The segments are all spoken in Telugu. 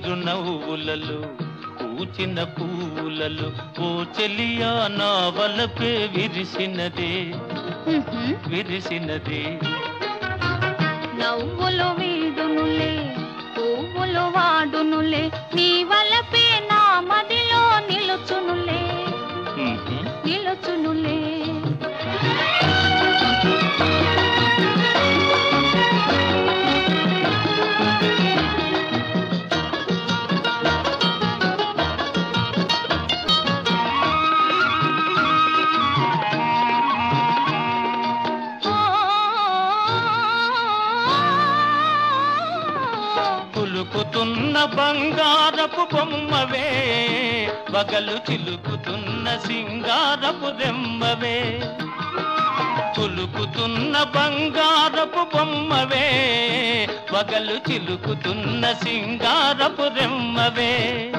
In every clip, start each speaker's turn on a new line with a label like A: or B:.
A: చిరునవ్వులలో పూచిన పూలలో ఓ చెలియా నా వలపే విరిసినదే
B: ఉహుం.
A: విరిసినదే
B: నవ్వులు వీడునులే పువ్వులు వాడునులే నీ వలపే నా మదిలో నిలుచునులే
A: ఉహు.
B: నిలుచునులే
A: పులుకుతున్న బంగారపు బొమ్మవే వగలు చిలుకుతున్న సింగారపు రెమ్మవే పులుకుతున్న బంగారపు బొమ్మవే వగలు చిలుకుతున్న సింగారపు రెమ్మవే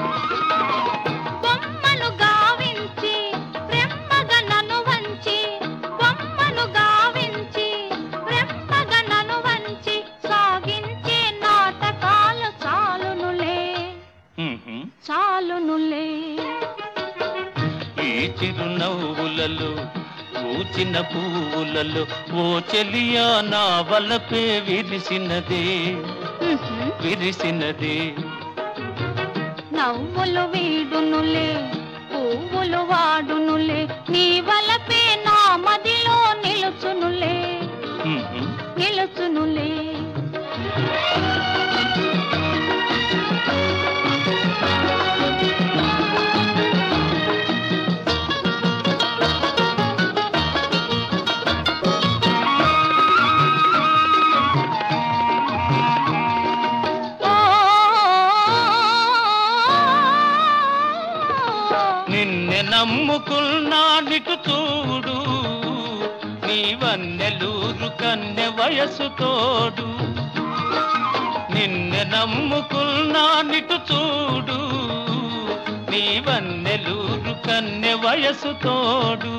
B: బొమ్మను గావించి బ్రహ్మగా నన్ను వంచి బొమ్మను గావించి బ్రహ్మగా నన్ను వంచి సాగించే నాటకాలు చాలునులే
A: ఉహు.
B: చాలునులే
A: ఈ చిరునవ్వులలో పూచిన పువ్వులలో ఓ చెలియా నా వలపే విరిసినదే
B: ఉహుం.
A: విరిసినదే
B: నవ్వులు వీడునులే పువ్వులు వాడునులే నీ వలపే నా మదిలో నిలుచునులే
A: ఉహు.
B: నిలుచునులే ఓ
A: నిన్నె నమ్ముకున్నా నిటు చూడు నీవన్నెలూరు కన్నె వయసు తోడు నిన్నె నమ్ముకున్నా నిటు చూడు నీవన్నెలూరు కన్నె వయసు తోడు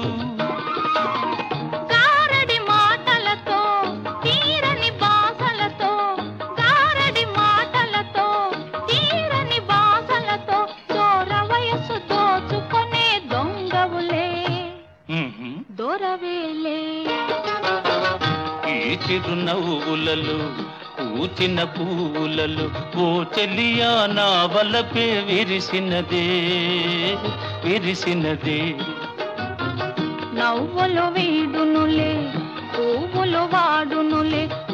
B: గారడి మాటలతో తీరని బాసలతో గారడి మాటలతో తీరని బాసలతో దూర వయసు దోచుకొనే దొంగవులే
A: ఉహు.
B: దొరవేలే
A: ఈ చిరునవ్వులలో పూచిన పువ్వులలో ఓ చెలియా నా వలపే విరిసినదే విరిసినదే
B: నవ్వులు వీడునులే పువ్వులు వాడునులే